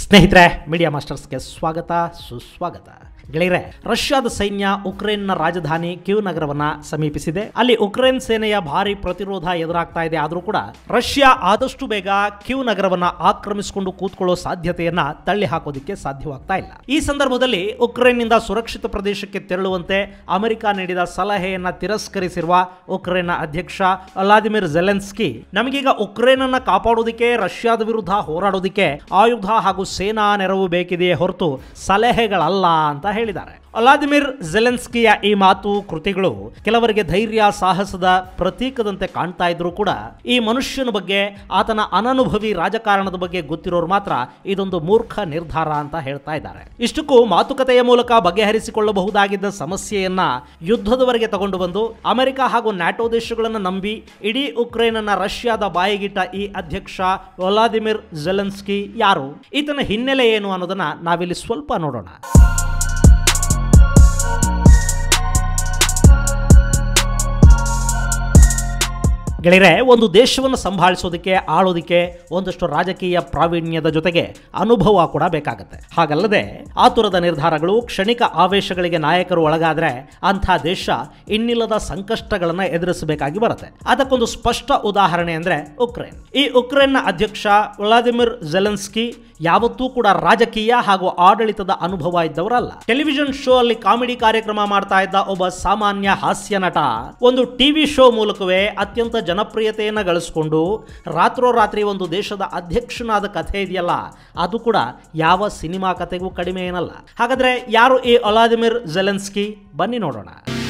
ಸ್ನೇಹಿತರೆ ಮೀಡಿಯಾ ಮಾಸ್ಟರ್ಸ್ಗೆ ಸ್ವಾಗತ ಸುಸ್ವಾಗತ ಗೆಳೆಯರೆ ರಷ್ಯಾದ ಸೈನ್ಯ ಉಕ್ರೇನ್ನ ರಾಜಧಾನಿ ಕ್ಯೂ ನಗರವನ್ನ ಸಮೀಪಿಸಿದೆ ಅಲ್ಲಿ ಉಕ್ರೇನ್ ಸೇನೆಯ ಭಾರಿ ಪ್ರತಿರೋಧ ಎದುರಾಗ್ತಾ ಇದೆ ಆದರೂ ಕೂಡ ರಷ್ಯಾ ಆದಷ್ಟು ಬೇಗ ಕ್ಯೂ ನಗರವನ್ನ ಆಕ್ರಮಿಸಿಕೊಂಡು ಕೂತ್ಕೊಳ್ಳೋ ಸಾಧ್ಯತೆಯನ್ನ ತಳ್ಳಿ ಹಾಕೋದಿಕ್ಕೆ ಸಾಧ್ಯವಾಗ್ತಾ ಇಲ್ಲ ಈ ಸಂದರ್ಭದಲ್ಲಿ ಉಕ್ರೇನ್ನಿಂದ ಸುರಕ್ಷಿತ ಪ್ರದೇಶಕ್ಕೆ ತೆರಳುವಂತೆ ಅಮೆರಿಕ ನೀಡಿದ ಸಲಹೆಯನ್ನ ತಿರಸ್ಕರಿಸಿರುವ ಉಕ್ರೇನ್ನ ಅಧ್ಯಕ್ಷ ವ್ಲಾದಿಮಿರ್ ಜೆಲೆನ್ಸ್ಕಿ ನಮಗೀಗ ಉಕ್ರೇನ್ ಅನ್ನ ಕಾಪಾಡೋದಕ್ಕೆ ರಷ್ಯಾದ ವಿರುದ್ಧ ಹೋರಾಡೋದಕ್ಕೆ ಆಯುಧ ಹಾಗೂ ಸೇನಾ ನೆರವು ಬೇಕಿದೆಯೇ ಹೊರತು ಸಲಹೆಗಳಲ್ಲ ಅಂತ ಹೇಳಿದ್ದಾರೆ ವ್ಲಾದಿಮಿರ್ ಜೆಲೆನ್ಸ್ಕಿಯ ಈ ಮಾತು ಕೃತಿಗಳು ಕೆಲವರಿಗೆ ಧೈರ್ಯ ಸಾಹಸದ ಪ್ರತೀಕದಂತೆ ಕಾಣ್ತಾ ಇದ್ರು ಕೂಡ ಈ ಮನುಷ್ಯನ ಬಗ್ಗೆ ಆತನ ಅನನುಭವಿ ರಾಜಕಾರಣದ ಬಗ್ಗೆ ಗೊತ್ತಿರೋರು ಮಾತ್ರ ಇದೊಂದು ಮೂರ್ಖ ನಿರ್ಧಾರ ಅಂತ ಹೇಳ್ತಾ ಇದ್ದಾರೆ ಇಷ್ಟಕ್ಕೂ ಮಾತುಕತೆಯ ಮೂಲಕ ಬಗೆಹರಿಸಿಕೊಳ್ಳಬಹುದಾಗಿದ್ದ ಸಮಸ್ಯೆಯನ್ನ ಯುದ್ಧದವರೆಗೆ ತಗೊಂಡು ಬಂದು ಅಮೆರಿಕ ಹಾಗೂ ನ್ಯಾಟೋ ದೇಶಗಳನ್ನು ನಂಬಿ ಇಡೀ ಉಕ್ರೇನ್ ಅನ್ನ ರಷ್ಯಾದ ಬಾಯಿಗಿಟ್ಟ ಈ ಅಧ್ಯಕ್ಷ ವ್ಲಾದಿಮಿರ್ ಜೆಲೆನ್ಸ್ಕಿ ಯಾರು ಈತನ ಹಿನ್ನೆಲೆ ಏನು ಅನ್ನೋದನ್ನ ನಾವಿಲ್ಲಿ ಸ್ವಲ್ಪ ನೋಡೋಣ ಗೆಳೆಯರೆ ಒಂದು ದೇಶವನ್ನು ಸಂಭಾಳಿಸೋದಕ್ಕೆ ಆಳೋದಕ್ಕೆ ಒಂದಷ್ಟು ರಾಜಕೀಯ ಪ್ರಾವೀಣ್ಯದ ಜೊತೆಗೆ ಅನುಭವ ಕೂಡ ಬೇಕಾಗುತ್ತೆ ಹಾಗಲ್ಲದೆ ಆತುರದ ನಿರ್ಧಾರಗಳು ಕ್ಷಣಿಕ ಆವೇಶಗಳಿಗೆ ನಾಯಕರು ಒಳಗಾದ್ರೆ ಅಂಥ ದೇಶ ಇನ್ನಿಲ್ಲದ ಸಂಕಷ್ಟಗಳನ್ನು ಎದುರಿಸಬೇಕಾಗಿ ಬರುತ್ತೆ ಅದಕ್ಕೊಂದು ಸ್ಪಷ್ಟ ಉದಾಹರಣೆ ಅಂದ್ರೆ ಉಕ್ರೇನ್ ಈ ಉಕ್ರೇನ್ನ ಅಧ್ಯಕ್ಷ ವ್ಲಾದಿಮಿರ್ ಜೆಲೆನ್ಸ್ಕಿ ಯಾವತ್ತೂ ಕೂಡ ರಾಜಕೀಯ ಹಾಗೂ ಆಡಳಿತದ ಅನುಭವ ಇದ್ದವರಲ್ಲ ಟೆಲಿವಿಷನ್ ಶೋ ಅಲ್ಲಿ ಕಾಮಿಡಿ ಕಾರ್ಯಕ್ರಮ ಮಾಡ್ತಾ ಇದ್ದ ಒಬ್ಬ ಸಾಮಾನ್ಯ ಹಾಸ್ಯ ನಟ ಒಂದು ಟಿವಿ ಶೋ ಮೂಲಕವೇ ಅತ್ಯಂತ ಜನಪ್ರಿಯತೆಯನ್ನು ಗಳಿಸಿಕೊಂಡು ರಾತ್ರೋರಾತ್ರಿ ಒಂದು ದೇಶದ ಅಧ್ಯಕ್ಷನಾದ ಕಥೆ ಇದೆಯಲ್ಲ ಅದು ಕೂಡ ಯಾವ ಸಿನಿಮಾ ಕಥೆಗೂ ಕಡಿಮೆ ಏನಲ್ಲ ಹಾಗಾದ್ರೆ ಯಾರು ಈ ಒಲಾದಿಮಿರ್ ಜೆಲೆನ್ಸ್ಕಿ ಬನ್ನಿ ನೋಡೋಣ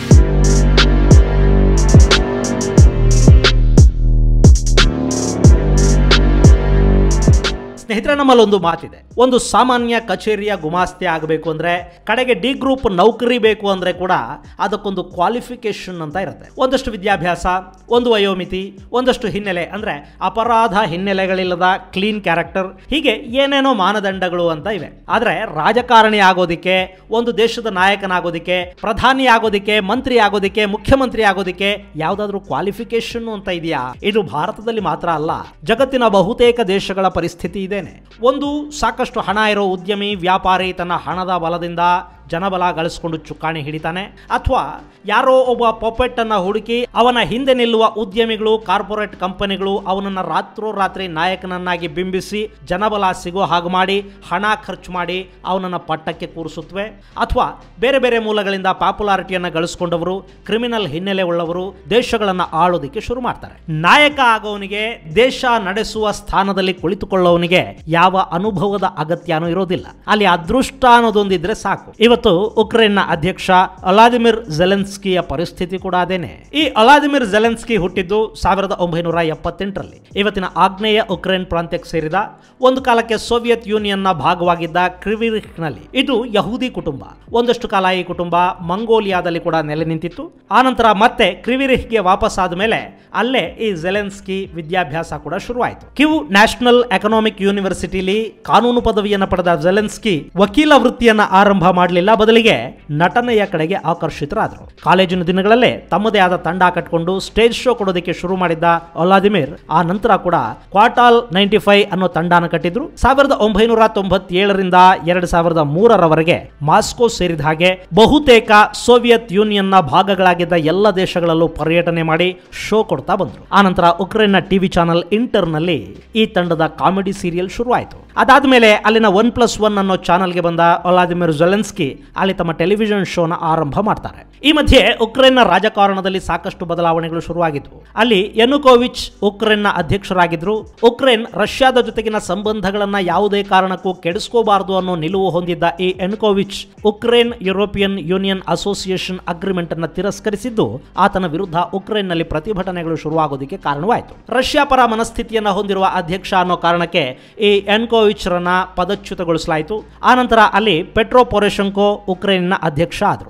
ಸ್ನೇಹಿತರೆ ನಮ್ಮಲ್ಲಿ ಒಂದು ಮಾತಿದೆ ಒಂದು ಸಾಮಾನ್ಯ ಕಚೇರಿಯ ಗುಮಾಸ್ತಿ ಆಗಬೇಕು ಅಂದ್ರೆ ಕಡೆಗೆ ಡಿ ಗ್ರೂಪ್ ನೌಕರಿ ಬೇಕು ಅಂದ್ರೆ ಕೂಡ ಅದಕ್ಕೊಂದು ಕ್ವಾಲಿಫಿಕೇಶನ್ ಅಂತ ಇರುತ್ತೆ ಒಂದಷ್ಟು ವಿದ್ಯಾಭ್ಯಾಸ ಒಂದು ವಯೋಮಿತಿ ಒಂದಷ್ಟು ಹಿನ್ನೆಲೆ ಅಂದ್ರೆ ಅಪರಾಧ ಹಿನ್ನೆಲೆಗಳಿಲ್ಲದ ಕ್ಲೀನ್ ಕ್ಯಾರೆಕ್ಟರ್ ಹೀಗೆ ಏನೇನೋ ಮಾನದಂಡಗಳು ಅಂತ ಇವೆ ಆದ್ರೆ ರಾಜಕಾರಣಿ ಆಗೋದಿಕ್ಕೆ ಒಂದು ದೇಶದ ನಾಯಕನಾಗೋದಿಕ್ಕೆ ಪ್ರಧಾನಿ ಆಗೋದಿಕ್ಕೆ ಮಂತ್ರಿ ಆಗೋದಿಕ್ಕೆ ಮುಖ್ಯಮಂತ್ರಿ ಆಗೋದಿಕ್ಕೆ ಯಾವ್ದಾದ್ರು ಕ್ವಾಲಿಫಿಕೇಶನ್ ಅಂತ ಇದೆಯಾ ಇದು ಭಾರತದಲ್ಲಿ ಮಾತ್ರ ಅಲ್ಲ ಜಗತ್ತಿನ ಬಹುತೇಕ ದೇಶಗಳ ಪರಿಸ್ಥಿತಿ ಇದೇನೆ ಒಂದು ಸಾಕಷ್ಟು ಹಣ ಇರೋ ಉದ್ಯಮಿ ವ್ಯಾಪಾರಿ ತನ್ನ ಹಣದ ಬಲದಿಂದ ಜನಬಲ ಗಳಿಸ್ಕೊಂಡು ಚುಕ್ಕಾಣಿ ಹಿಡಿತಾನೆ ಅಥವಾ ಯಾರೋ ಒಬ್ಬ ಪೊಪೆಟ್ ಅನ್ನ ಹುಡುಕಿ ಅವನ ಹಿಂದೆ ನಿಲ್ಲುವ ಉದ್ಯಮಿಗಳು ಕಾರ್ಪೊರೇಟ್ ಕಂಪನಿಗಳು ಅವನನ್ನ ರಾತ್ರೋರಾತ್ರಿ ನಾಯಕನನ್ನಾಗಿ ಬಿಂಬಿಸಿ ಜನಬಲ ಸಿಗೋ ಹಾಗೆ ಮಾಡಿ ಹಣ ಖರ್ಚು ಮಾಡಿ ಅವನನ್ನ ಪಟ್ಟಕ್ಕೆ ಕೂರಿಸುತ್ತವೆ ಅಥವಾ ಬೇರೆ ಬೇರೆ ಮೂಲಗಳಿಂದ ಪಾಪ್ಯುಲಾರಿಟಿಯನ್ನು ಗಳಿಸ್ಕೊಂಡವರು ಕ್ರಿಮಿನಲ್ ಹಿನ್ನೆಲೆ ಉಳ್ಳವರು ದೇಶಗಳನ್ನು ಆಳೋದಕ್ಕೆ ಶುರು ಮಾಡ್ತಾರೆ ನಾಯಕ ಆಗೋವನಿಗೆ ದೇಶ ನಡೆಸುವ ಸ್ಥಾನದಲ್ಲಿ ಕುಳಿತುಕೊಳ್ಳೋವನಿಗೆ ಯಾವ ಅನುಭವದ ಅಗತ್ಯನೂ ಇರೋದಿಲ್ಲ ಅಲ್ಲಿ ಅದೃಷ್ಟ ಅನ್ನೋದೊಂದಿದ್ರೆ ಸಾಕು ಇವತ್ತು ಉಕ್ರೇನ್ನ ಅಧ್ಯಕ್ಷ ಅಲಾದಿಮಿರ್ ಜೆಲೆನ್ಸ್ಕಿಯ ಪರಿಸ್ಥಿತಿ ಕೂಡ ಅದೇನೆ ಈ ಅಲಾದಿಮಿರ್ ಜೆಲೆನ್ಸ್ಕಿ ಹುಟ್ಟಿದ್ದು ಸಾವಿರದ ಒಂಬೈನೂರ ಎಪ್ಪತ್ತೆಂಟರಲ್ಲಿ ಇವತ್ತಿನ ಆಗ್ನೇಯ ಉಕ್ರೇನ್ ಪ್ರಾಂತ್ಯಕ್ಕೆ ಸೇರಿದ ಒಂದು ಕಾಲಕ್ಕೆ ಸೋವಿಯತ್ ಯೂನಿಯನ್ನ ಭಾಗವಾಗಿದ್ದ ಕ್ರಿವಿರಿಕ್ನಲ್ಲಿ ಇದು ಯಹೂದಿ ಕುಟುಂಬ ಒಂದಷ್ಟು ಕಾಲ ಈ ಕುಟುಂಬ ಮಂಗೋಲಿಯಾದಲ್ಲಿ ಕೂಡ ನೆಲೆ ನಿಂತಿತ್ತು ಆನಂತರ ಮತ್ತೆ ಕ್ರಿವಿರಿಹ್ಗೆ ವಾಪಸ್ ಆದ ಮೇಲೆ ಅಲ್ಲೇ ಈ ಜೆಲೆನ್ಸ್ಕಿ ವಿದ್ಯಾಭ್ಯಾಸ ಕೂಡ ಶುರುವಾಯಿತು ಕ್ಯೂ ನ್ಯಾಷನಲ್ ಎಕನಾಮಿಕ್ ಯೂನಿವರ್ಸಿಟಿಲಿ ಕಾನೂನು ಪದವಿಯನ್ನು ಪಡೆದ ಜೆಲೆನ್ಸ್ಕಿ ವಕೀಲ ವೃತ್ತಿಯನ್ನ ಆರಂಭ ಮಾಡಲಿಲ್ಲ ಬದಲಿಗೆ ನಟನೆಯ ಕಡೆಗೆ ಆಕರ್ಷಿತರಾದರು ಕಾಲೇಜಿನ ದಿನಗಳಲ್ಲೇ ತಮ್ಮದೇ ಆದ ತಂಡ ಕಟ್ಕೊಂಡು ಸ್ಟೇಜ್ ಶೋ ಕೊಡೋದಕ್ಕೆ ಶುರು ಮಾಡಿದ್ದ ಒಲಾದಿಮಿರ್ ಆ ನಂತರ ಕೂಡ ಕ್ವಾಟಾಲ್ ನೈಂಟಿ ಫೈವ್ ಅನ್ನೋ ತಂಡನ ಕಟ್ಟಿದ್ರು ಸಾವಿರದ ಒಂಬೈನೂರ ತೊಂಬತ್ತೇಳರಿಂದ ಎರಡು ಸಾವಿರದ ಮೂರರವರೆಗೆ ಮಾಸ್ಕೋ ಸೇರಿದ ಹಾಗೆ ಬಹುತೇಕ ಸೋವಿಯತ್ ಯೂನಿಯನ್ನ ಭಾಗಗಳಾಗಿದ್ದ ಎಲ್ಲ ದೇಶಗಳಲ್ಲೂ ಪರ್ಯಟನೆ ಮಾಡಿ ಶೋ ಕೊಡ್ತಾ ಬಂದರು ಆನಂತರ ಉಕ್ರೇನ್ನ ಟಿವಿ ಚಾನೆಲ್ ಇಂಟರ್ನಲ್ಲಿ ಈ ತಂಡದ ಕಾಮಿಡಿ ಸೀರಿಯಲ್ ಶುರುವಾಯಿತು ಅದಾದ್ಮೇಲೆ ಅಲ್ಲಿನ ಒನ್ ಪ್ಲಸ್ ಒನ್ ಅನ್ನೋ ಚಾನಲ್ಗೆ ಬಂದ ವ್ಲಾದಿಮಿರ್ ಜೆಲೆನ್ಸ್ಕಿ ಅಲ್ಲಿ ತಮ್ಮ ಟೆಲಿವಿಷನ್ ಶೋನ ಆರಂಭ ಮಾಡ್ತಾರೆ ಈ ಮಧ್ಯೆ ಉಕ್ರೇನ್ನ ರಾಜಕಾರಣದಲ್ಲಿ ಸಾಕಷ್ಟು ಬದಲಾವಣೆಗಳು ಶುರುವಾಗಿದ್ವು ಅಲ್ಲಿ ಯನುಕೋವಿಚ್ ಉಕ್ರೇನ್ನ ಅಧ್ಯಕ್ಷರಾಗಿದ್ರು ಉಕ್ರೇನ್ ರಷ್ಯಾದ ಜೊತೆಗಿನ ಸಂಬಂಧಗಳನ್ನ ಯಾವುದೇ ಕಾರಣಕ್ಕೂ ಕೆಡಿಸ್ಕೋಬಾರದು ಅನ್ನೋ ನಿಲುವು ಹೊಂದಿದ್ದ ಈ Yanukovych Ukraine European Union association agreement ಅನ್ನ ತಿರಸ್ಕರಿಸಿದ್ದು ಆತನ ವಿರುದ್ಧ ಉಕ್ರೇನ್ನಲ್ಲಿ ಪ್ರತಿಭಟನೆಗಳು ಶುರುವಾಗೋದಕ್ಕೆ ಕಾರಣವಾಯಿತು ರಷ್ಯಾ ಪರ ಮನಸ್ಥಿತಿಯನ್ನ ಹೊಂದಿರುವ ಅಧ್ಯಕ್ಷ ಅನ್ನೋ ಕಾರಣಕ್ಕೆ ಈ ಎನ್ಕೋವಿಚ್ ರನ್ನ ಪದಚ್ಯುತಗೊಳಿಸಲಾಯಿತು ಆನಂತರ ಅಲ್ಲಿ ಪೆಟ್ರೋ ಪೊರೆಶಂಕೋ ಉಕ್ರೇನ್ನ ಅಧ್ಯಕ್ಷ ಆದರು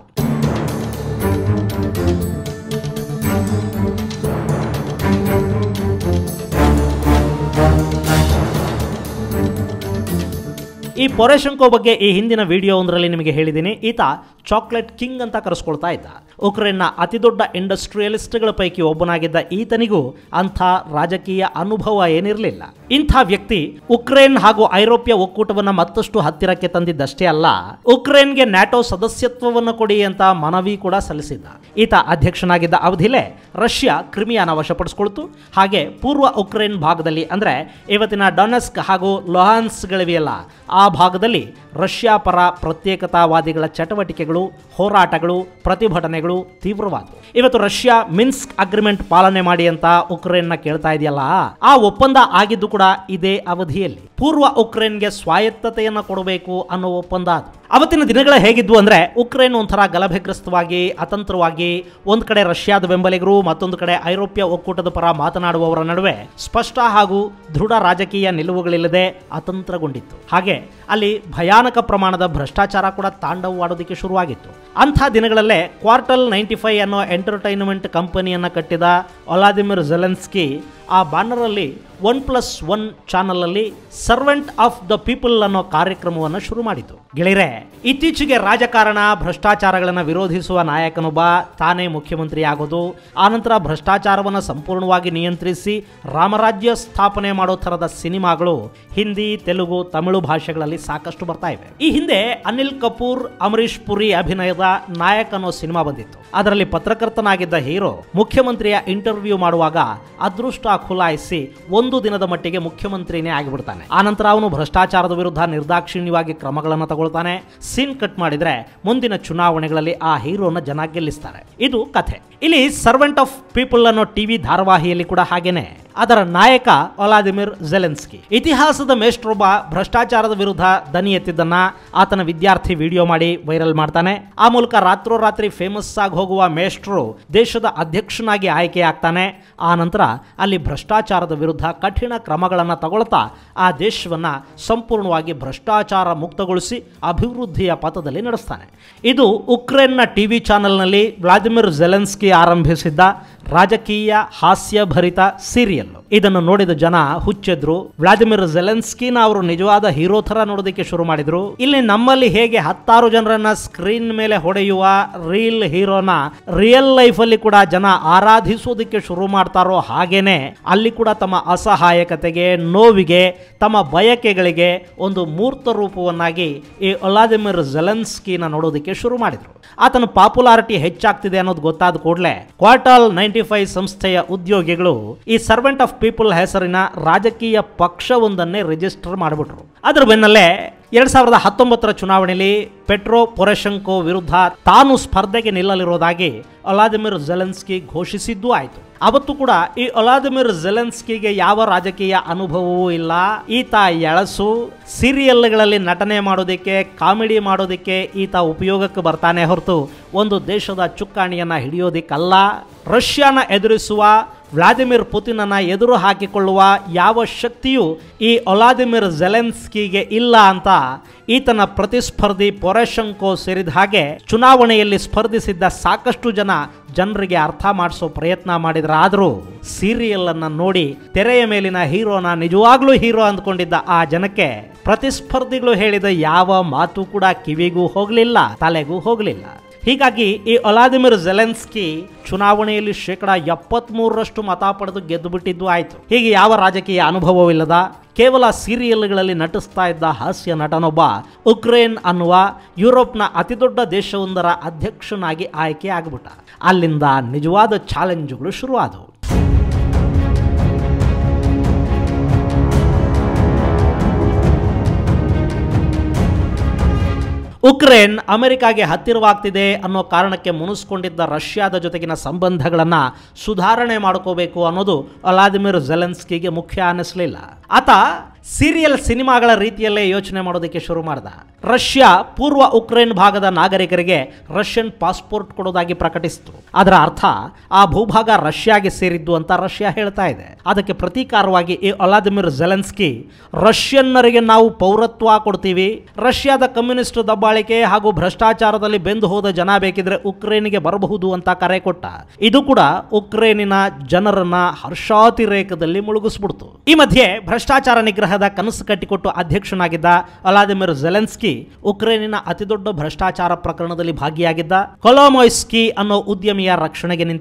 ಈ ಪೊರೆಶಂಕೋ ಬಗ್ಗೆ ಈ ಹಿಂದಿನ ವಿಡಿಯೋ ಒಂದರಲ್ಲಿ ನಿಮಗೆ ಹೇಳಿದ್ದೀನಿ ಈತ ಚಾಕ್ಲೇಟ್ ಕಿಂಗ್ ಅಂತ ಕರೆಸ್ಕೊಳ್ತಾ ಇದ್ದ ಉಕ್ರೇನ್ನ ಅತಿದೊಡ್ಡ ಇಂಡಸ್ಟ್ರಿಯಲಿಸ್ಟ್ಗಳ ಪೈಕಿ ಒಬ್ಬನಾಗಿದ್ದ ಈತನಿಗೂ ಅಂಥ ರಾಜಕೀಯ ಅನುಭವ ಏನಿರಲಿಲ್ಲ ಇಂಥ ವ್ಯಕ್ತಿ ಉಕ್ರೇನ್ ಹಾಗೂ ಐರೋಪ್ಯ ಒಕ್ಕೂಟವನ್ನ ಮತ್ತಷ್ಟು ಹತ್ತಿರಕ್ಕೆ ತಂದಿದ್ದಷ್ಟೇ ಅಲ್ಲ ಉಕ್ರೇನ್ಗೆ ನ್ಯಾಟೋ ಸದಸ್ಯತ್ವವನ್ನು ಕೊಡಿ ಅಂತ ಮನವಿ ಕೂಡ ಸಲ್ಲಿಸಿದ್ದ ಈತ ಅಧ್ಯಕ್ಷನಾಗಿದ್ದ ಅವಧಿಲೇ ರಷ್ಯಾ ಕ್ರಿಮಿಯಾನ ವಶಪಡಿಸಿಕೊಳ್ತು ಹಾಗೆ ಪೂರ್ವ ಉಕ್ರೇನ್ ಭಾಗದಲ್ಲಿ ಅಂದ್ರೆ ಇವತ್ತಿನ ಡೊನೆಸ್ಕ್ ಹಾಗೂ ಲೊಹಾನ್ಸ್ಗಳಿವೆಯಲ್ಲ ಆ ಭಾಗದಲ್ಲಿ ರಷ್ಯಾ ಪರ ಪ್ರತ್ಯೇಕತಾವಾದಿಗಳ ಚಟುವಟಿಕೆಗಳು ಹೋರಾಟಗಳು ಪ್ರತಿಭಟನೆಗಳು ತೀವ್ರವಾದವು ಇವತ್ತು ರಷ್ಯಾ ಮಿನ್ಸ್ಕ್ ಅಗ್ರಿಮೆಂಟ್ ಪಾಲನೆ ಮಾಡಿ ಅಂತ ಉಕ್ರೇನ್ನ ಕೇಳ್ತಾ ಇದೆಯಲ್ಲ ಆ ಒಪ್ಪಂದ ಆಗಿದ್ದು ಕೂಡ ಇದೇ ಅವಧಿಯಲ್ಲಿ ಪೂರ್ವ ಉಕ್ರೇನ್ಗೆ ಸ್ವಾಯತ್ತತೆಯನ್ನು ಕೊಡಬೇಕು ಅನ್ನೋ ಒಪ್ಪಂದ ಅದು ಅವತ್ತಿನ ದಿನಗಳ ಹೇಗಿದ್ವು ಅಂದ್ರೆ ಉಕ್ರೇನ್ ಒಂಥರ ಗಲಭೆಗ್ರಸ್ತವಾಗಿ ಅತಂತ್ರವಾಗಿ ಒಂದ್ ಕಡೆ ರಷ್ಯಾದ ಬೆಂಬಲಿಗರು ಮತ್ತೊಂದು ಕಡೆ ಐರೋಪ್ಯ ಒಕ್ಕೂಟದ ಪರ ಮಾತನಾಡುವವರ ನಡುವೆ ಸ್ಪಷ್ಟ ಹಾಗೂ ದೃಢ ರಾಜಕೀಯ ನಿಲುವುಗಳಿಲ್ಲದೆ ಅತಂತ್ರಗೊಂಡಿತ್ತು ಹಾಗೆ ಅಲ್ಲಿ ಭಯಾನಕ ಪ್ರಮಾಣದ ಭ್ರಷ್ಟಾಚಾರ ಕೂಡ ತಾಂಡವವಾಡೋದಕ್ಕೆ ಶುರುವಾಗಿತ್ತು ಅಂಥ ದಿನಗಳಲ್ಲೇ ಕ್ವಾರ್ಟಲ್ ನೈಂಟಿ ಫೈವ್ ಅನ್ನೋ ಎಂಟರ್ಟೈನ್ಮೆಂಟ್ ಕಂಪನಿಯನ್ನು ಕಟ್ಟಿದ ಒಲಾದಿಮಿರ್ ಜೆಲೆನ್ಸ್ಕಿ ಆ ಬ್ಯಾನರಲ್ಲಿ ಒನ್ ಪ್ಲಸ್ ಒನ್ ಚಾನಲ್ ಅಲ್ಲಿ ಸರ್ವೆಂಟ್ ಆಫ್ ದ ಪೀಪಲ್ ಅನ್ನೋ ಕಾರ್ಯಕ್ರಮವನ್ನು ಶುರು ಮಾಡಿತು ಗೆಳೆಯರೆ ಇತ್ತೀಚೆಗೆ ರಾಜಕಾರಣ ಭ್ರಷ್ಟಾಚಾರಗಳನ್ನು ವಿರೋಧಿಸುವ ನಾಯಕನೊಬ್ಬ ತಾನೇ ಮುಖ್ಯಮಂತ್ರಿ ಆಗೋದು ಆನಂತರ ಭ್ರಷ್ಟಾಚಾರವನ್ನು ಸಂಪೂರ್ಣವಾಗಿ ನಿಯಂತ್ರಿಸಿ ರಾಮರಾಜ್ಯ ಸ್ಥಾಪನೆ ಮಾಡೋ ಥರದ ಸಿನಿಮಾಗಳು ಹಿಂದಿ ತೆಲುಗು ತಮಿಳು ಭಾಷೆಗಳಲ್ಲಿ ಸಾಕಷ್ಟು ಬರ್ತಾ ಇವೆ ಈ ಹಿಂದೆ ಅನಿಲ್ ಕಪೂರ್ ಅಮರೀಶ್ ಪುರಿ ಅಭಿನಯದ ನಾಯಕ್ ಅನ್ನೋ ಸಿನಿಮಾ ಬಂದಿತ್ತು ಅದರಲ್ಲಿ ಪತ್ರಕರ್ತನಾಗಿದ್ದ ಹೀರೋ ಮುಖ್ಯಮಂತ್ರಿಯ ಇಂಟರ್ವ್ಯೂ ಮಾಡುವಾಗ ಅದೃಷ್ಟ ಖುಲಾಯಿಸಿ ಒಂದು ದಿನದ ಮಟ್ಟಿಗೆ ಮುಖ್ಯಮಂತ್ರಿನೇ ಆಗಿಬಿಡ್ತಾನೆ ಆನಂತರ ಅವನು ಭ್ರಷ್ಟಾಚಾರದ ವಿರುದ್ಧ ನಿರ್ದಾಕ್ಷಿಣ್ಯವಾಗಿ ಕ್ರಮಗಳನ್ನು ತಗೊಳ್ತಾನೆ ಸೀನ್ ಕಟ್ ಮಾಡಿದ್ರೆ ಮುಂದಿನ ಚುನಾವಣೆಗಳಲ್ಲಿ ಆ ಹೀರೋನ ಜನ ಗೆಲ್ಲಿಸ್ತಾರೆ ಇದು ಕಥೆ ಇಲ್ಲಿ ಸರ್ವೆಂಟ್ ಆಫ್ ಪೀಪಲ್ ಅನ್ನೋ ಟಿವಿ ಧಾರಾವಾಹಿಯಲ್ಲಿ ಕೂಡ ಹಾಗೇನೆ ಅದರ ನಾಯಕ ಒಲಾದಿಮಿರ್ ಜೆಲೆನ್ಸ್ಕಿ ಇತಿಹಾಸದ ಮೇಷ್ಟ್ರೊಬ್ಬ ಭ್ರಷ್ಟಾಚಾರದ ವಿರುದ್ಧ ದನಿ ಎತ್ತಿದ್ದನ್ನ ಆತನ ವಿದ್ಯಾರ್ಥಿ ವಿಡಿಯೋ ಮಾಡಿ ವೈರಲ್ ಮಾಡ್ತಾನೆ ಆ ಮೂಲಕ ರಾತ್ರೋರಾತ್ರಿ ಫೇಮಸ್ ಆಗಿ ಹೋಗುವ ಮೇಷ್ಟ್ರು ದೇಶದ ಅಧ್ಯಕ್ಷನಾಗಿ ಆಯ್ಕೆ ಆಗ್ತಾನೆ ಆ ನಂತರ ಅಲ್ಲಿ ಭ್ರಷ್ಟಾಚಾರದ ವಿರುದ್ಧ ಕಠಿಣ ಕ್ರಮಗಳನ್ನು ತಗೊಳ್ತಾ ಆ ದೇಶವನ್ನ ಸಂಪೂರ್ಣವಾಗಿ ಭ್ರಷ್ಟಾಚಾರ ಮುಕ್ತಗೊಳಿಸಿ ಅಭಿವೃದ್ಧಿಯ ಪಥದಲ್ಲಿ ನಡೆಸ್ತಾನೆ ಇದು ಉಕ್ರೇನ್ನ ಟಿವಿ ಚಾನೆಲ್ನಲ್ಲಿ ವ್ಲಾದಿಮಿರ್ ಜೆಲೆನ್ಸ್ಕಿ ಆರಂಭಿಸಿದ್ದ ರಾಜಕೀಯ ಹಾಸ್ಯಭರಿತ ಸೀರಿಯಲ್ ಇದನ್ನು ನೋಡಿದ ಜನ ಹುಚ್ಚೆದ್ರು ವ್ಲಾದಿಮಿರ್ ಜೆಲೆನ್ಸ್ಕಿನ ಅವರು ನಿಜವಾದ ಹೀರೋ ತರ ನೋಡೋದಕ್ಕೆ ಶುರು ಮಾಡಿದ್ರು ಇಲ್ಲಿ ನಮ್ಮಲ್ಲಿ ಹೇಗೆ ಹತ್ತಾರು ಜನರನ್ನ ಸ್ಕ್ರೀನ್ ಮೇಲೆ ಹೊಡೆಯುವ ರೀಲ್ ಹೀರೋನ ರಿಯಲ್ ಲೈಫ್ ಅಲ್ಲಿ ಕೂಡ ಜನ ಆರಾಧಿಸೋದಕ್ಕೆ ಶುರು ಮಾಡ್ತಾರೋ ಹಾಗೇನೆ ಅಲ್ಲಿ ಕೂಡ ತಮ್ಮ ಅಸಹಾಯಕತೆಗೆ ನೋವಿಗೆ ತಮ್ಮ ಬಯಕೆಗಳಿಗೆ ಒಂದು ಮೂರ್ತ ರೂಪವನ್ನಾಗಿ ಈ ಒಲಾದಿಮಿರ್ ಜೆಲೆನ್ಸ್ಕಿನ ನೋಡೋದಕ್ಕೆ ಶುರು ಮಾಡಿದ್ರು ಆತನ ಪಾಪ್ಯುಲಾರಿಟಿ ಹೆಚ್ಚಾಗ್ತಿದೆ ಅನ್ನೋದು ಗೊತ್ತಾದ ಕೂಡಲೇ ಕ್ವಾರ್ಟಲ್ ನೈಂಟಿ ಫೈವ್ ಸಂಸ್ಥೆಯ ಉದ್ಯೋಗಿಗಳು ಈ ಸರ್ವೆಂಟ್ ಆಫ್ ಪೀಪಲ್ ಹೆಸರಿನ ರಾಜಕೀಯ ಪಕ್ಷವೊಂದನ್ನೇ ರಿಜಿಸ್ಟರ್ ಮಾಡಿಬಿಟ್ರು ಅದ್ರ ಬೆನ್ನಲ್ಲೇ ಎರಡ್ ಸಾವಿರದ ಹತ್ತೊಂಬತ್ತರ ಚುನಾವಣೆಯಲ್ಲಿ ಪೆಟ್ರೋ ಪೊರೆಶಂಕೋ ವಿರುದ್ಧ ತಾನು ಸ್ಪರ್ಧೆಗೆ ನಿಲ್ಲಲಿರೋದಾಗಿ ಒಲಾದಿಮಿರ್ ಜೆಲೆನ್ಸ್ಕಿ ಘೋಷಿಸಿದ್ದೂ ಆಯಿತು ಅವತ್ತು ಕೂಡ ಈ ಒಲಾದಿಮಿರ್ ಜೆಲೆನ್ಸ್ಕಿಗೆ ಯಾವ ರಾಜಕೀಯ ಅನುಭವವೂ ಇಲ್ಲ ಈತ ಎಳಸು ಸೀರಿಯಲ್ಗಳಲ್ಲಿ ನಟನೆ ಮಾಡೋದಕ್ಕೆ ಕಾಮಿಡಿ ಮಾಡೋದಕ್ಕೆ ಈತ ಉಪಯೋಗಕ್ಕೆ ಬರ್ತಾನೆ ಹೊರತು ಒಂದು ದೇಶದ ಚುಕ್ಕಾಣಿಯನ್ನ ಹಿಡಿಯೋದಿಕ್ಕಲ್ಲ ರಷ್ಯಾನ ಎದುರಿಸುವ ವ್ಲಾದಿಮಿರ್ ಪುತಿನನ್ನ ಎದುರು ಹಾಕಿಕೊಳ್ಳುವ ಯಾವ ಶಕ್ತಿಯೂ ಈ ಒಲಾದಿಮಿರ್ ಜೆಲೆನ್ಸ್ಕಿಗೆ ಇಲ್ಲ ಅಂತ ಈತನ ಪ್ರತಿಸ್ಪರ್ಧಿ ಪೊರೆಶಂಕೋ ಸೇರಿದ ಹಾಗೆ ಚುನಾವಣೆಯಲ್ಲಿ ಸ್ಪರ್ಧಿಸಿದ್ದ ಸಾಕಷ್ಟು ಜನ ಜನರಿಗೆ ಅರ್ಥ ಮಾಡಿಸೋ ಪ್ರಯತ್ನ ಮಾಡಿದ್ರಾದರೂ ಸೀರಿಯಲ್ ಅನ್ನ ನೋಡಿ ತೆರೆಯ ಮೇಲಿನ ಹೀರೋನ ನಿಜವಾಗ್ಲೂ ಹೀರೋ ಅಂದ್ಕೊಂಡಿದ್ದ ಆ ಜನಕ್ಕೆ ಪ್ರತಿಸ್ಪರ್ಧಿಗಳು ಹೇಳಿದ ಯಾವ ಮಾತು ಕೂಡ ಕಿವಿಗೂ ಹೋಗಲಿಲ್ಲ ತಲೆಗೂ ಹೋಗಲಿಲ್ಲ ಹೀಗಾಗಿ ಈ ಒಲಾದಿಮಿರ್ ಜೆಲೆನ್ಸ್ಕಿ ಚುನಾವಣೆಯಲ್ಲಿ ಶೇಕಡ ಎಪ್ಪತ್ಮೂರರಷ್ಟು ಮತ ಪಡೆದು ಗೆದ್ದು ಬಿಟ್ಟಿದ್ದು ಆಯಿತು ಹೀಗೆ ಯಾವ ರಾಜಕೀಯ ಅನುಭವವಿಲ್ಲದ ಕೇವಲ ಸೀರಿಯಲ್ಗಳಲ್ಲಿ ನಟಿಸ್ತಾ ಇದ್ದ ಹಾಸ್ಯ ನಟನೊಬ್ಬ ಉಕ್ರೇನ್ ಅನ್ನುವ ಯುರೋಪ್ನ ಅತಿದೊಡ್ಡ ದೇಶವೊಂದರ ಅಧ್ಯಕ್ಷನಾಗಿ ಆಯ್ಕೆ ಆಗಿಬಿಟ್ಟ ಅಲ್ಲಿಂದ ನಿಜವಾದ ಚಾಲೆಂಜುಗಳು ಶುರುವಾದವು ಉಕ್ರೇನ್ ಅಮೆರಿಕಾಗೆ ಹತ್ತಿರವಾಗ್ತಿದೆ ಅನ್ನೋ ಕಾರಣಕ್ಕೆ ಮುನಿಸ್ಕೊಂಡಿದ್ದ ರಷ್ಯಾದ ಜೊತೆಗಿನ ಸಂಬಂಧಗಳನ್ನು ಸುಧಾರಣೆ ಮಾಡ್ಕೋಬೇಕು ಅನ್ನೋದು ವ್ಲಾದಿಮಿರ್ ಜೆಲೆನ್ಸ್ಕಿಗೆ ಮುಖ್ಯ ಅನ್ನಿಸ್ಲಿಲ್ಲ ಆತ ಸೀರಿಯಲ್ ಸಿನಿಮಾಗಳ ರೀತಿಯಲ್ಲೇ ಯೋಚನೆ ಮಾಡೋದಕ್ಕೆ ಶುರು ಮಾಡ್ದ ರಷ್ಯಾ ಪೂರ್ವ ಉಕ್ರೇನ್ ಭಾಗದ ನಾಗರಿಕರಿಗೆ ರಷ್ಯನ್ ಪಾಸ್ಪೋರ್ಟ್ ಕೊಡೋದಾಗಿ ಪ್ರಕಟಿಸಿತು ಅದರ ಅರ್ಥ ಆ ಭೂಭಾಗ ರಷ್ಯಾಗೆ ಸೇರಿದ್ದು ಅಂತ ರಷ್ಯಾ ಹೇಳ್ತಾ ಇದೆ ಅದಕ್ಕೆ ಪ್ರತೀಕಾರವಾಗಿ ಈ ಒಲಾದಿಮಿರ್ ಜೆಲೆನ್ಸ್ಕಿ ರಷ್ಯನ್ನರಿಗೆ ನಾವು ಪೌರತ್ವ ಕೊಡ್ತೀವಿ ರಷ್ಯಾದ ಕಮ್ಯುನಿಸ್ಟ್ ದಬ್ಬಾಳಿಕೆ ಹಾಗೂ ಭ್ರಷ್ಟಾಚಾರದಲ್ಲಿ ಬೆಂದು ಹೋದ ಜನ ಬೇಕಿದ್ರೆ ಉಕ್ರೇನಿಗೆ ಬರಬಹುದು ಅಂತ ಕರೆ ಕೊಟ್ಟ ಇದು ಕೂಡ ಉಕ್ರೇನಿನ ಜನರನ್ನ ಹರ್ಷಾತಿರೇಕದಲ್ಲಿ ಮುಳುಗಿಸ್ಬಿಡ್ತು ಈ ಮಧ್ಯೆ ಭ್ರಷ್ಟಾಚಾರ ನಿಗ್ರಹದ ಕನಸು ಕಟ್ಟಿಕೊಟ್ಟು ಅಧ್ಯಕ್ಷನಾಗಿದ್ದ ವ್ಲಾದಿಮಿರ್ ಜೆಲೆನ್ಸ್ಕಿ ಉಕ್ರೇನಿನ ಅತಿದೊಡ್ಡ ಭ್ರಷ್ಟಾಚಾರ ಪ್ರಕರಣದಲ್ಲಿ ಭಾಗಿಯಾಗಿದ್ದ ಕೊಲೋಮೊಯ್ಸ್ಕಿ ಅನ್ನೋ ಉದ್ಯಮಿಯ ರಕ್ಷಣೆಗೆ ನಿಂತ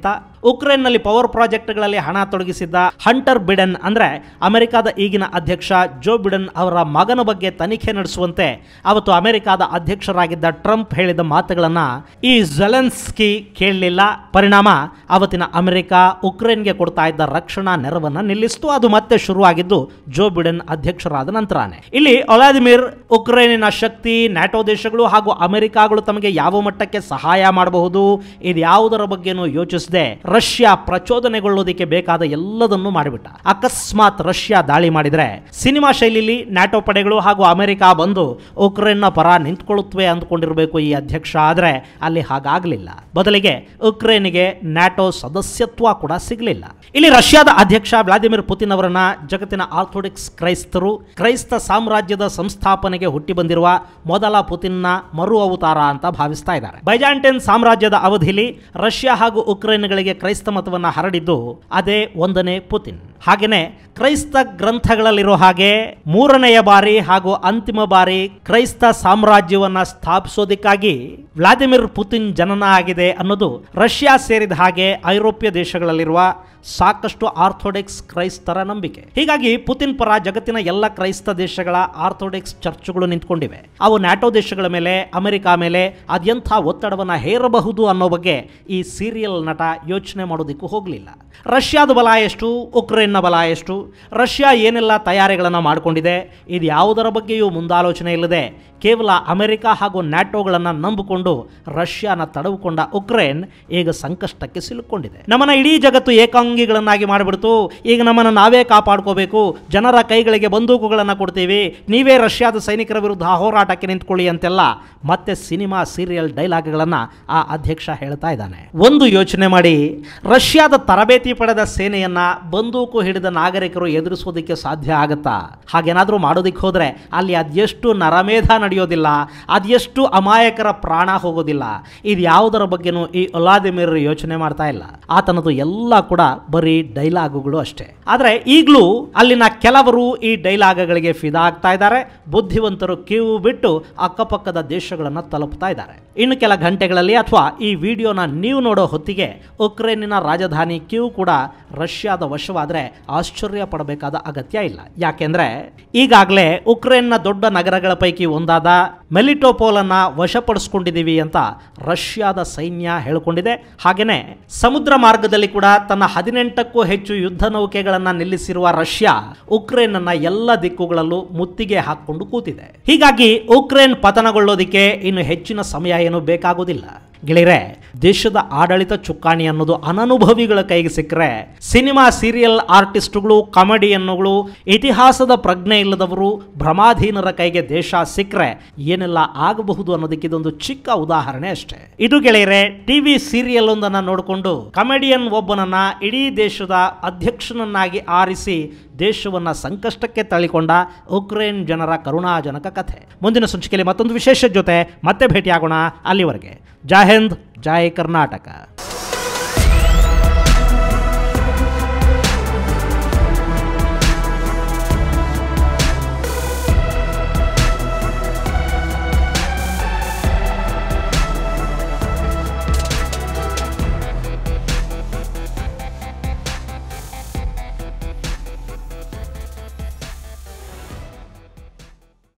ಉಕ್ರೇನ್ನಲ್ಲಿ ಪವರ್ ಪ್ರಾಜೆಕ್ಟ್ಗಳಲ್ಲಿ ಹಣ ತೊಡಗಿಸಿದ್ದ ಹಂಟರ್ ಬಿಡನ್ ಅಂದ್ರೆ ಅಮೆರಿಕದ ಈಗಿನ ಅಧ್ಯಕ್ಷ ಜೋ ಬಿಡನ್ ಅವರ ಮಗನ ಬಗ್ಗೆ ತನಿಖೆ ನಡೆಸುವಂತೆ ಅವತ್ತು ಅಮೆರಿಕದ ಅಧ್ಯಕ್ಷರಾಗಿದ್ದ ಟ್ರಂಪ್ ಹೇಳಿದ ಮಾತುಗಳನ್ನ ಈ ಜೆಲೆನ್ಸ್ಕಿ ಕೇಳಲಿಲ್ಲ ಪರಿಣಾಮ ಅವತ್ತಿನ ಅಮೆರಿಕ ಉಕ್ರೇನ್ಗೆ ಕೊಡ್ತಾ ಇದ್ದ ರಕ್ಷಣಾ ನೆರವನ್ನ ನಿಲ್ಲಿಸಿತು ಅದು ಮತ್ತೆ ಶುರುವಾಗಿದ್ದು ಜೋ ಬಿಡನ್ ಅಧ್ಯಕ್ಷರಾದ ನಂತರನೇ ಇಲ್ಲಿ ಒಲಾದಿಮಿರ್ ಉಕ್ರೇನಿನ ಶಕ್ತಿ ನ್ಯಾಟೋ ದೇಶಗಳು ಹಾಗೂ ಅಮೆರಿಕಾಗಳು ತಮಗೆ ಯಾವ ಮಟ್ಟಕ್ಕೆ ಸಹಾಯ ಮಾಡಬಹುದು ಇದ್ಯಾವುದರ ಬಗ್ಗೆನೂ ಯೋಚಿಸದೆ ರಷ್ಯಾ ಪ್ರಚೋದನೆಗೊಳ್ಳೋದಕ್ಕೆ ಬೇಕಾದ ಎಲ್ಲದನ್ನು ಮಾಡಿಬಿಟ್ಟ ಅಕಸ್ಮಾತ್ ರಷ್ಯಾ ದಾಳಿ ಮಾಡಿದ್ರೆ ಸಿನಿಮಾ ಶೈಲಿಲಿ ನ್ಯಾಟೋ ಪಡೆಗಳು ಹಾಗೂ ಅಮೆರಿಕ ಬಂದು ಉಕ್ರೇನ್ನ ಪರ ನಿಂತ್ಕೊಳ್ಳುತ್ತವೆ ಅಂದ್ಕೊಂಡಿರಬೇಕು ಈ ಅಧ್ಯಕ್ಷ ಆದ್ರೆ ಅಲ್ಲಿ ಹಾಗಾಗಲಿಲ್ಲ ಬದಲಿಗೆ ಉಕ್ರೇನಿಗೆ ನ್ಯಾಟೋ ಸದಸ್ಯತ್ವ ಕೂಡ ಸಿಗಲಿಲ್ಲ ಇಲ್ಲಿ ರಷ್ಯಾದ ಅಧ್ಯಕ್ಷ ವ್ಲಾದಿಮಿರ್ ಪುತಿನ್ ಅವರನ್ನ ಜಗತ್ತಿನ ಆರ್ಥೋಡಿಕ್ಸ್ ಕ್ರೈಸ್ತರು ಕ್ರೈಸ್ತ ಸಾಮ್ರಾಜ್ಯದ ಸಂಸ್ಥಾಪನೆಗೆ ಹುಟ್ಟಿ ಬಂದಿರುವ ಮೊದಲ ಪುತಿನ್ನ ಮರು ಅವತಾರ ಅಂತ ಭಾವಿಸ್ತಾ ಇದ್ದಾರೆ ಬೈಜಾಂಟೈನ್ ಸಾಮ್ರಾಜ್ಯದ ಅವಧಿಯಲ್ಲಿ ರಷ್ಯಾ ಹಾಗೂ ಉಕ್ರೇನ್ಗಳಿಗೆ ಕ್ರೈಸ್ತ ಮತವನ್ನ ಹರಡಿದ್ದು ಅದೇ ಒಂದನೇ ಪುತಿನ್ ಹಾಗೆಯೇ ಕ್ರೈಸ್ತ ಗ್ರಂಥಗಳಲ್ಲಿರೋ ಹಾಗೆ ಮೂರನೆಯ ಬಾರಿ ಹಾಗೂ ಅಂತಿಮ ಬಾರಿ ಕ್ರೈಸ್ತ ಸಾಮ್ರಾಜ್ಯವನ್ನ ಸ್ಥಾಪಿಸೋದಕ್ಕಾಗಿ ವ್ಲಾದಿಮಿರ್ ಪುತಿನ್ ಜನನ ಆಗಿದೆ ಅನ್ನೋದು ರಷ್ಯಾ ಸೇರಿದ ಹಾಗೆ ಐರೋಪ್ಯ ದೇಶಗಳಲ್ಲಿರುವ ಸಾಕಷ್ಟು ಆರ್ಥೋಡಾಕ್ಸ್ ಕ್ರೈಸ್ತರ ನಂಬಿಕೆ ಹೀಗಾಗಿ ಪುತಿನ್ ಪರ ಜಗತ್ತಿನ ಎಲ್ಲ ಕ್ರೈಸ್ತ ದೇಶಗಳ ಆರ್ಥೋಡಾಕ್ಸ್ ಚರ್ಚ್ಗಳು ನಿಂತ್ಕೊಂಡಿವೆ ಅವು ನ್ಯಾಟೋ ದೇಶಗಳ ಮೇಲೆ ಅಮೆರಿಕ ಮೇಲೆ ಅದೆಂಥ ಒತ್ತಡವನ್ನು ಹೇರಬಹುದು ಅನ್ನೋ ಬಗ್ಗೆ ಈ ಸೀರಿಯಲ್ ನಟ ಯೋಚನೆ ಮಾಡೋದಕ್ಕೂ ಹೋಗಲಿಲ್ಲ ರಷ್ಯಾದ ಬಲ ಎಷ್ಟು ಉಕ್ರೇನ್ನ ಬಲ ಎಷ್ಟು ರಷ್ಯಾ ಏನೆಲ್ಲ ತಯಾರಿಗಳನ್ನು ಮಾಡಿಕೊಂಡಿದೆ ಇದು ಯಾವುದರ ಬಗ್ಗೆಯೂ ಮುಂದಾಲೋಚನೆ ಇಲ್ಲದೆ ಕೇವಲ ಅಮೆರಿಕ ಹಾಗೂ ನ್ಯಾಟೋಗಳನ್ನು ನಂಬಿಕೊಂಡು ರಷ್ಯಾನ ತಡವುಕೊಂಡ ಉಕ್ರೇನ್ ಈಗ ಸಂಕಷ್ಟಕ್ಕೆ ಸಿಲುಕೊಂಡಿದೆ ನಮ್ಮನ್ನ ಇಡೀ ಜಗತ್ತು ಏಕಾಂಗಿಗಳನ್ನಾಗಿ ಮಾಡಿಬಿಡ್ತು ಈಗ ನಮ್ಮನ್ನು ನಾವೇ ಕಾಪಾಡ್ಕೋಬೇಕು ಜನರ ಕೈಗಳಿಗೆ ಬಂದೂಕುಗಳನ್ನು ಕೊಡ್ತೀವಿ ನೀವೇ ರಷ್ಯಾದ ಸೈನಿಕರ ವಿರುದ್ಧ ಹೋರಾಟಕ್ಕೆ ನಿಂತ್ಕೊಳ್ಳಿ ಅಂತೆಲ್ಲ ಮತ್ತೆ ಸಿನಿಮಾ ಸೀರಿಯಲ್ ಡೈಲಾಗ್ಗಳನ್ನು ಆ ಅಧ್ಯಕ್ಷ ಹೇಳ್ತಾ ಇದ್ದಾನೆ ಒಂದು ಯೋಚನೆ ಮಾಡಿ ರಷ್ಯಾದ ತರಬೇತಿ ಪಡೆದ ಸೇನೆಯನ್ನ ಬಂದೂಕು ಹಿಡಿದ ನಾಗರಿಕರು ಎದುರಿಸೋದಕ್ಕೆ ಸಾಧ್ಯ ಆಗತ್ತಾ ಹಾಗೇನಾದರೂ ಮಾಡೋದಕ್ಕೆ ಹೋದ್ರೆ ಅಲ್ಲಿ ಅದೆಷ್ಟು ನರಮೇಧ ನಡೆಯೋದಿಲ್ಲ ಅದೆಷ್ಟು ಅಮಾಯಕರ ಪ್ರಾಣ ಹೋಗೋದಿಲ್ಲ ಇದು ಯಾವುದರ ಬಗ್ಗೆನೂ ಈ ಒಲಾದಿಮಿರ್ ಯೋಚನೆ ಮಾಡ್ತಾ ಇಲ್ಲ ಆತನದು ಎಲ್ಲ ಕೂಡ ಬರೀ ಡೈಲಾಗುಗಳು ಅಷ್ಟೇ ಆದರೆ ಈಗಲೂ ಅಲ್ಲಿನ ಕೆಲವರು ಈ ಡೈಲಾಗ್ಗಳಿಗೆ ಫಿದಾ ಆಗ್ತಾ ಇದ್ದಾರೆ ಬುದ್ಧಿವಂತರು ಕ್ಯೂ ಬಿಟ್ಟು ಅಕ್ಕಪಕ್ಕದ ದೇಶಗಳನ್ನು ತಲುಪ್ತಾ ಇದ್ದಾರೆ ಇನ್ನು ಕೆಲ ಗಂಟೆಗಳಲ್ಲಿ ಅಥವಾ ಈ ವಿಡಿಯೋನ ನೀವು ನೋಡೋ ಹೊತ್ತಿಗೆ ಉಕ್ರೇನಿನ ರಾಜಧಾನಿ ಕ್ಯೂ ಕೂಡ ರಷ್ಯಾದ ವಶವಾದರೆ ಆಶ್ಚರ್ಯ ಪಡಬೇಕಾದ ಅಗತ್ಯ ಇಲ್ಲ ಯಾಕೆಂದ್ರೆ ಈಗಾಗಲೇ ಉಕ್ರೇನ್ನ ದೊಡ್ಡ ನಗರಗಳ ಪೈಕಿ ಒಂದಾದ ಮೆಲಿಟೋಪೋಲನ್ನ ವಶಪಡಿಸ್ಕೊಂಡಿದ್ದೀವಿ ಅಂತ ರಷ್ಯಾದ ಸೈನ್ಯ ಹೇಳಿಕೊಂಡಿದೆ ಹಾಗೆಯೇ ಸಮುದ್ರ ಮಾರ್ಗದಲ್ಲಿ ಕೂಡ ತನ್ನ ಹದಿನೆಂಟಕ್ಕೂ ಹೆಚ್ಚು ಯುದ್ಧ ನೌಕೆಗಳನ್ನು ನಿಲ್ಲಿಸಿರುವ ರಷ್ಯಾ ಉಕ್ರೇನ್ ಅನ್ನ ಎಲ್ಲ ದಿಕ್ಕುಗಳಲ್ಲೂ ಮುತ್ತಿಗೆ ಹಾಕಿಕೊಂಡು ಕೂತಿದೆ ಹೀಗಾಗಿ ಉಕ್ರೇನ್ ಪತನಗೊಳ್ಳೋದಿಕ್ಕೆ ಇನ್ನು ಹೆಚ್ಚಿನ ಸಮಯ ಏನು ಬೇಕಾಗುವುದಿಲ್ಲ ಗೆಳೆಯರೆ ದೇಶದ ಆಡಳಿತ ಚುಕ್ಕಾಣಿ ಅನ್ನೋದು ಅನನುಭವಿಗಳ ಕೈಗೆ ಸಿಕ್ಕರೆ ಸಿನಿಮಾ ಸೀರಿಯಲ್ ಆರ್ಟಿಸ್ಟ್ಗಳು ಕಾಮಿಡಿಯನ್ನುಗಳು ಇತಿಹಾಸದ ಪ್ರಜ್ಞೆ ಇಲ್ಲದವರು ಭ್ರಮಾಧೀನರ ಕೈಗೆ ದೇಶ ಸಿಕ್ಕರೆ ಏನೆಲ್ಲ ಆಗಬಹುದು ಅನ್ನೋದಕ್ಕೆ ಇದೊಂದು ಚಿಕ್ಕ ಉದಾಹರಣೆ ಅಷ್ಟೇ ಇದು ಗೆಳೆಯರೆ ಟಿವಿ ಸೀರಿಯಲ್ ಒಂದನ್ನ ನೋಡಿಕೊಂಡು ಕಾಮಿಡಿಯನ್ ಒಬ್ಬನನ್ನ ಇಡೀ ದೇಶದ ಅಧ್ಯಕ್ಷನನ್ನಾಗಿ ಆರಿಸಿ ದೇಶವನ್ನ ಸಂಕಷ್ಟಕ್ಕೆ ತಳ್ಳಿಕೊಂಡ ಉಕ್ರೇನ್ ಜನರ ಕರುಣಾಜನಕ ಕಥೆ ಮುಂದಿನ ಸಂಚಿಕೆಯಲ್ಲಿ ಮತ್ತೊಂದು ವಿಶೇಷ ಜೊತೆ ಮತ್ತೆ ಭೇಟಿಯಾಗೋಣ ಅಲ್ಲಿವರೆಗೆ ಜೈ ಹಿಂದ್ ಜೈ ಕರ್ನಾಟಕ